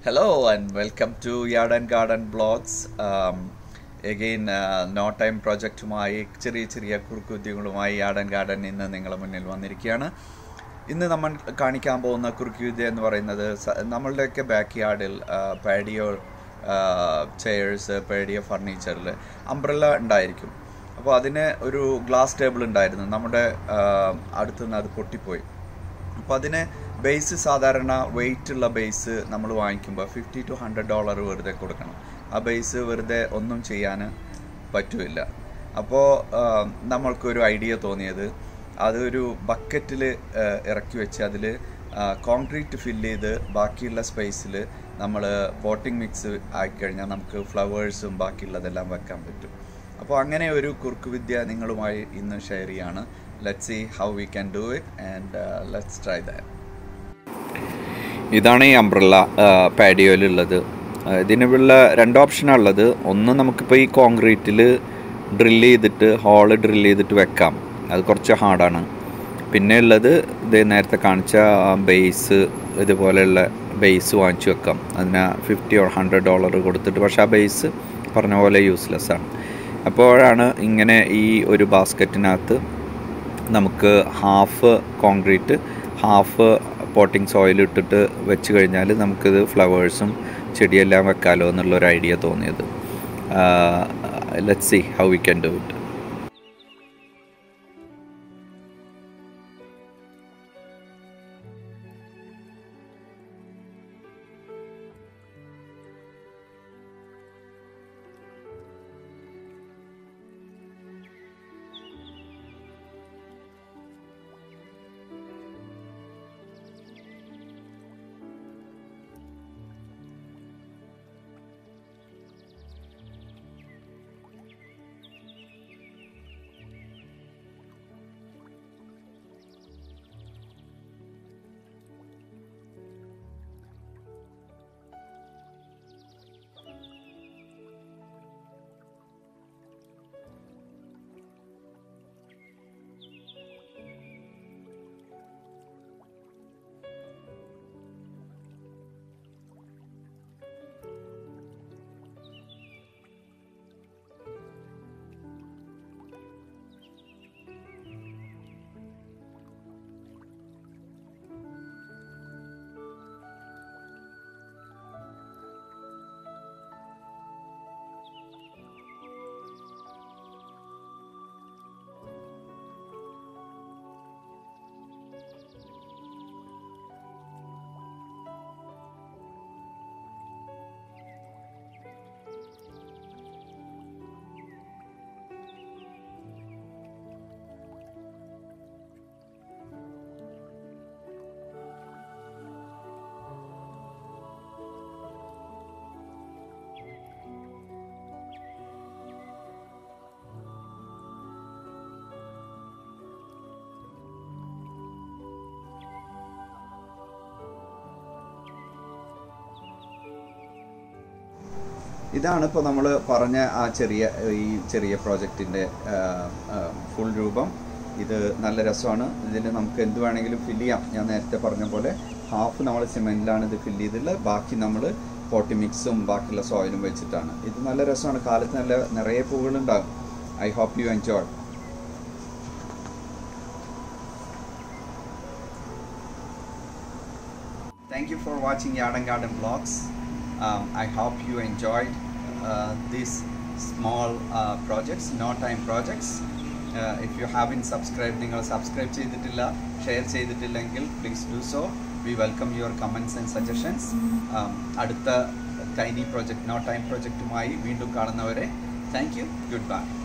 Hello and welcome to Yard and Garden Blogs. Um, again, uh, no time പ്രൊജക്റ്റുമായി ചെറിയ ചെറിയ കുറുക്കുദ്യങ്ങളുമായി yard and garden ഇന്ന് നിങ്ങളുടെ മുന്നിൽ വന്നിരിക്കുകയാണ് ഇന്ന് നമ്മൾ കാണിക്കാൻ പോകുന്ന കുറുക്കുവിദ്യ എന്ന് പറയുന്നത് സ- നമ്മളുടെയൊക്കെ ബാക്ക് യാർഡിൽ പാഡിയോ ചെയർസ് പാഡിയോ ഫർണിച്ചറിൽ അംബ്രല്ല ഉണ്ടായിരിക്കും അപ്പോൾ അതിന് ഒരു ഗ്ലാസ് ടേബിൾ ഉണ്ടായിരുന്നു നമ്മുടെ അടുത്തുനിന്ന് അത് പൊട്ടിപ്പോയി അപ്പോൾ അതിന് ബേസ് സാധാരണ വെയിറ്റ് ഉള്ള ബേസ് നമ്മൾ വാങ്ങിക്കുമ്പോൾ ഫിഫ്റ്റി ടു ഹൺഡ്രഡ് ഡോളർ വെറുതെ കൊടുക്കണം ആ ബേസ് വെറുതെ ഒന്നും ചെയ്യാൻ പറ്റുമില്ല അപ്പോൾ നമ്മൾക്കൊരു ഐഡിയ തോന്നിയത് അതൊരു ബക്കറ്റിൽ ഇറക്കി വെച്ച് അതിൽ കോൺക്രീറ്റ് ഫില്ല് ചെയ്ത് ബാക്കിയുള്ള സ്പേസിൽ നമ്മൾ പോട്ടിംഗ് മിക്സ് ആയിക്കഴിഞ്ഞാൽ നമുക്ക് ഫ്ലവേഴ്സും ബാക്കിയുള്ളതെല്ലാം വെക്കാൻ പറ്റും അപ്പോൾ അങ്ങനെ ഒരു കുറുക്കുവിദ്യ നിങ്ങളുമായി ഇന്ന് ഷെയർ ചെയ്യാണ് let see how we can do it and let's try that ഇതാണ് ഈ അംബ്രല്ല പാഡിയോയിലുള്ളത് ഇതിനുള്ള രണ്ട് ഓപ്ഷനാണ് ഉള്ളത് ഒന്ന് നമുക്കിപ്പോൾ ഈ കോൺക്രീറ്റിൽ ഡ്രില്ല് ചെയ്തിട്ട് ഹോള് ഡ്രില്ല് ചെയ്തിട്ട് വെക്കാം അത് കുറച്ച് ഹാർഡാണ് പിന്നെ ഉള്ളത് ഇത് നേരത്തെ കാണിച്ച ബേസ് ഇതുപോലെയുള്ള ബേസ് വാങ്ങിച്ചു വെക്കാം അതിന് ഫിഫ്റ്റി ഓർ ഹൺഡ്രഡ് ഡോളർ കൊടുത്തിട്ട് പക്ഷേ ആ ബേസ് പറഞ്ഞ പോലെ യൂസ്ലെസ് ആണ് അപ്പോഴാണ് ഇങ്ങനെ ഈ ഒരു ബാസ്ക്കറ്റിനകത്ത് നമുക്ക് half concrete half potting soil ഇട്ടിട്ട് വെച്ച് കഴിഞ്ഞാൽ നമുക്കിത് ഫ്ലവേഴ്സും ചെടിയെല്ലാം വെക്കാലോ എന്നുള്ളൊരു ഐഡിയ തോന്നിയത് let see how we can do it ഇതാണ് ഇപ്പോൾ നമ്മൾ പറഞ്ഞ ആ ചെറിയ ഈ ചെറിയ പ്രോജക്റ്റിൻ്റെ ഫുൾ രൂപം ഇത് നല്ല രസമാണ് ഇതിന് നമുക്ക് എന്ത് വേണമെങ്കിലും ഫില്ല് ചെയ്യാം ഞാൻ നേരത്തെ പറഞ്ഞ പോലെ ഹാഫ് നമ്മൾ സിമെൻറ്റിലാണ് ഇത് ഫില്ല് ചെയ്തിട്ടുള്ളത് ബാക്കി നമ്മൾ പോട്ടി മിക്സും ബാക്കിയുള്ള സോയിലും വെച്ചിട്ടാണ് ഇത് നല്ല രസമാണ് കാലത്ത് നല്ല നിറയെ പൂവുകളുണ്ടാകും I hope you enjoy Thank you for watching Yard and Garden Vlogs. Um, I hope you enjoyed uh, these small uh, projects, no time projects. Uh, if you haven't subscribed, നിങ്ങൾ സബ്സ്ക്രൈബ് ചെയ്തിട്ടില്ല share ചെയ്തിട്ടില്ലെങ്കിൽ please do so we welcome your comments and suggestions അടുത്ത tiny project no time പ്രോജക്റ്റുമായി വീണ്ടും കാണുന്നവരെ thank you good bye